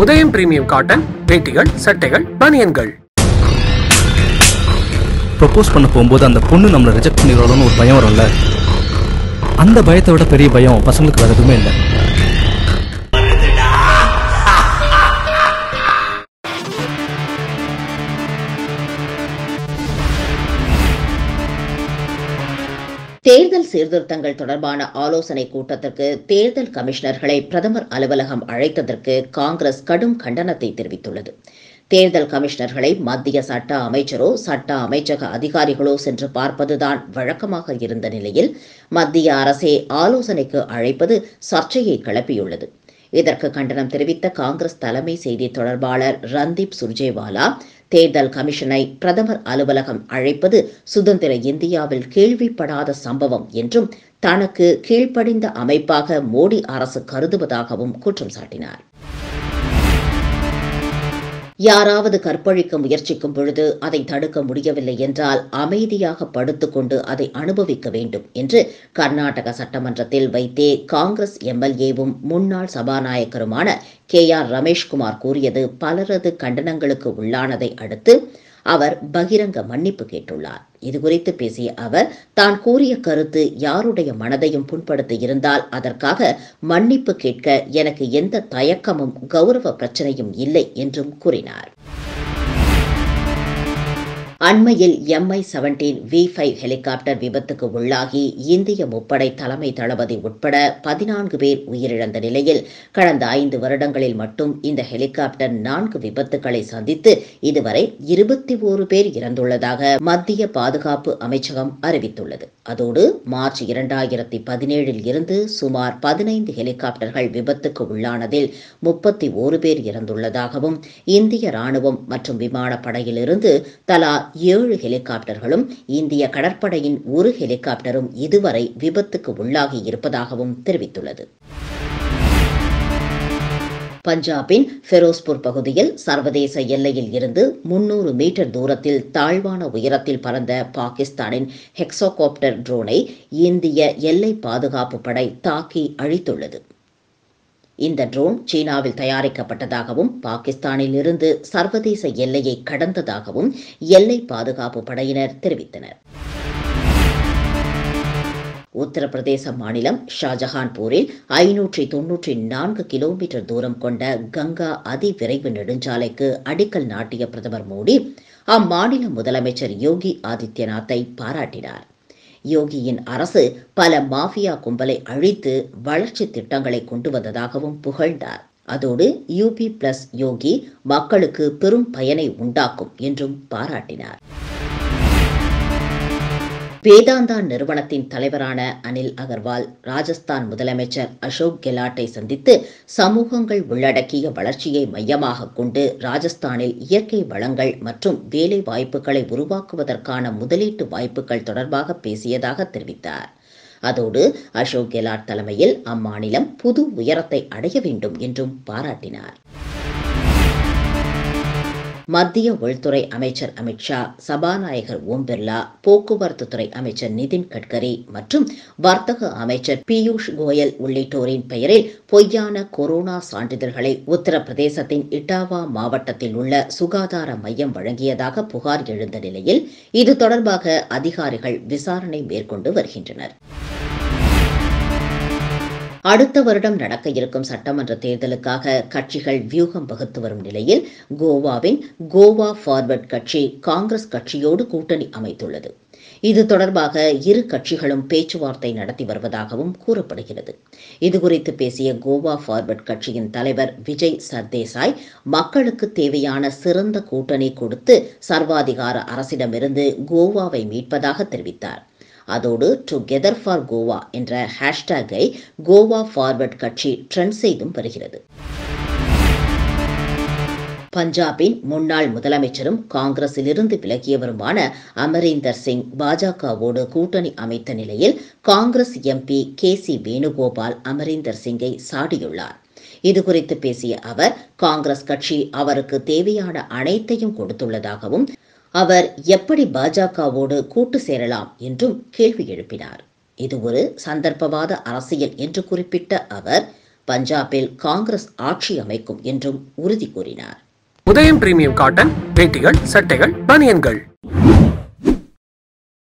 உதயம் premium cotton வேட்டிகள் சட்டைகள் பனியன்கள் propose பண்ண போகும்போது அந்த பொண்ணு நம்மளை ரிஜெக்ட் பண்ணிடுவாளோன்னு ஒரு பயம் வரும்ல அந்த பயத்தை விட பெரிய பயம் பசங்களுக்கு வேற எதுவுமே இல்லை தேர்தல் சீர்திருத்தங்கள் தொடர்பான ஆலோசனை கூட்டத்திற்கு தேர்தல் கமிஷனர்களை பிரதமர் அலுவலகம் அழைத்ததற்கு காங்கிரஸ் கடும் கண்டனத்தை தெரிவித்துள்ளது தேர்தல் கமிஷனர்களை மத்திய சட்ட அமைச்சரோ சட்ட அமைச்சக அதிகாரிகளோ சென்று பார்ப்பதுதான் வழக்கமாக இருந்த நிலையில் மத்திய அரசே ஆலோசனைக்கு அழைப்பது சர்ச்சையை கிளப்பியுள்ளது இதற்கு கண்டனம் தெரிவித்த காங்கிரஸ் தலைமை செய்தி தொடர்பாளர் ரந்தீப் சுர்ஜேவாலா தேர்தல் கமிஷனை பிரதமர் அலுவலகம் அழைப்பது சுதந்திர இந்தியாவில் கேள்விப்படாத சம்பவம் என்றும் தனக்கு கீழ்ப்படிந்த அமைப்பாக மோடி அரசு கருதுவதாகவும் குற்றம் சாட்டினார் யாராவது கற்பழிக்க முயற்சிக்கும் பொழுது அதை தடுக்க முடியவில்லை என்றால் அமைதியாக படுத்துக்கொண்டு அதை அனுபவிக்க வேண்டும் என்று கர்நாடக சட்டமன்றத்தில் வைத்தே காங்கிரஸ் எம்எல்ஏவும் முன்னாள் சபாநாயகருமான கே ஆர் ரமேஷ்குமார் கூறியது பலரது கண்டனங்களுக்கு உள்ளானதை அடுத்து அவர் பகிரங்க மன்னிப்பு கேட்டுள்ளார் இதுகுறித்து பேசிய அவர் தான் கூறிய கருத்து யாருடைய மனதையும் புண்படுத்தி இருந்தால் அதற்காக மன்னிப்பு கேட்க எனக்கு எந்த தயக்கமும் கௌரவ பிரச்சனையும் இல்லை என்றும் கூறினார் அண்மையில் MI seventeen V five helicopter விபத்துக்கு உள்ளாகி இந்திய முப்படை தலைமை தளபதி உட்பட பதினான்கு பேர் உயிரிழந்த நிலையில் கடந்த ஐந்து வருடங்களில் மட்டும் இந்த ஹெலிகாப்டர் நான்கு விபத்துக்களை சந்தித்து இதுவரை இருபத்தி ஓரு பேர் இறந்துள்ளதாக மத்திய பாதுகாப்பு அமைச்சகம் அறிவித்துள்ளது அதோடு மார்ச் இரண்டாயிரத்தி பதினேழில் இருந்து சுமார் பதினைந்து ஹெலிகாப்டர்கள் விபத்துக்கு உள்ளானதில் முப்பத்தி ஓரு பேர் இறந்துள்ளதாகவும் இந்திய ராணுவம் மற்றும் விமானப்படையிலிருந்து தலா ஏழு ஹெலிகாப்டர்களும் இந்திய கடற்படையின் ஒரு ஹெலிகாப்டரும் இதுவரை விபத்துக்கு உள்ளாகி இருப்பதாகவும் தெரிவித்துள்ளது பஞ்சாபின் ஃபெரோஸ்பூர் பகுதியில் சர்வதேச எல்லையில் இருந்து முன்னூறு மீட்டர் தூரத்தில் தாழ்வான உயரத்தில் பறந்த பாகிஸ்தானின் ஹெக்ஸோகாப்டர் ட்ரோனை இந்திய எல்லை பாதுகாப்பு படை தாக்கி அழித்துள்ளது இந்த ட்ரோன் சீனாவில் தயாரிக்கப்பட்டதாகவும் பாகிஸ்தானில் இருந்து சர்வதேச எல்லையை கடந்ததாகவும் எல்லை பாதுகாப்பு படையினர் தெரிவித்தனர் உத்தரப்பிரதேச மாநிலம் ஷாஜஹான்பூரில் ஐநூற்றி தொன்னூற்றி நான்கு கிலோமீட்டர் தூரம் கொண்ட கங்கா அதிவிரைவு நெடுஞ்சாலைக்கு அடிக்கல் நாட்டிய பிரதமர் மோடி அம்மாநில முதலமைச்சர் யோகி ஆதித்யநாத்தை பாராட்டினார் யோகியின் அரசு பல மாஃபியா கும்பலை அழித்து வளர்ச்சி திட்டங்களை கொண்டு வந்ததாகவும் புகழ்ந்தார் அதோடு யூபி பிளஸ் யோகி மக்களுக்கு பெரும் பயனை உண்டாக்கும் என்றும் பாராட்டினார் வேதாந்தா நிறுவனத்தின் தலைவரான அனில் அகர்வால் ராஜஸ்தான் முதலமைச்சர் அசோக் கெலாட்டை சந்தித்து சமூகங்கள் உள்ளடக்கிய வளர்ச்சியை மையமாக கொண்டு ராஜஸ்தானில் இயற்கை வளங்கள் மற்றும் வேலை வாய்ப்புகளை உருவாக்குவதற்கான முதலீட்டு வாய்ப்புகள் தொடர்பாக பேசியதாக தெரிவித்தார் அதோடு அசோக் கெலாட் தலைமையில் அம்மாநிலம் புது உயரத்தை அடைய வேண்டும் என்றும் பாராட்டினார் மத்திய உள்துறை அமைச்சர் அமித்ஷா சபாநாயகர் ஓம் பிர்லா போக்குவரத்து துறை அமைச்சர் நிதின் கட்கரி மற்றும் வர்த்தக அமைச்சர் பியூஷ் கோயல் உள்ளிட்டோரின் பெயரில் பொய்யான கொரோனா சான்றிதழ்களை உத்தரப்பிரதேசத்தின் இட்டாவா மாவட்டத்தில் உள்ள சுகாதார மையம் வழங்கியதாக புகார் எழுந்த நிலையில் இது தொடர்பாக அதிகாரிகள் விசாரணை மேற்கொண்டு வருகின்றனர் அடுத்த வருடம் நடக்க இருக்கும் சட்டமன்ற தேர்தலுக்காக கட்சிகள் வியூகம் வகுத்து வரும் நிலையில் கோவாவின் கோவா ஃபார்வர்ட் கட்சி காங்கிரஸ் கட்சியோடு கூட்டணி அமைத்துள்ளது இது தொடர்பாக இரு கட்சிகளும் பேச்சுவார்த்தை நடத்தி வருவதாகவும் கூறப்படுகிறது இதுகுறித்து பேசிய கோவா ஃபார்வர்ட் கட்சியின் தலைவர் விஜய் சர்தேசாய் மக்களுக்கு தேவையான சிறந்த கூட்டணி கொடுத்து சர்வாதிகார அரசிடமிருந்து கோவாவை மீட்பதாக தெரிவித்தார் அதோடு டுகெதர் ஃபார் கோவா என்ற ஹேஷ்டேகை கோவா ஃபார்வர்ட் கட்சி ட்ரெண்ட் செய்தும் வருகிறது பஞ்சாபின் முன்னாள் முதலமைச்சரும் காங்கிரசிலிருந்து விலகியவருமான அமரீந்தர் சிங் பாஜகவோடு கூட்டணி அமைத்த நிலையில் Congress MP K C Venugopal Amarinder சிங்கை சாடியுள்ளார் இதுகுறித்து பேசிய அவர் காங்கிரஸ் கட்சி அவருக்கு தேவையான அனைத்தையும் கொடுத்துள்ளதாகவும் அவர் எப்படி பாஜகவோடு கூட்டு சேரலாம் என்றும் கேள்வி எழுப்பினார் இது ஒரு சந்தர்ப்பவாத அரசியல் என்று குறிப்பிட்ட அவர் பஞ்சாபில் காங்கிரஸ் ஆட்சி அமைக்கும் என்றும் உறுதி கூறினார் உதயம் பிரீமியம் காட்டன் வேட்டிகள் சட்டைகள் பனியன்கள்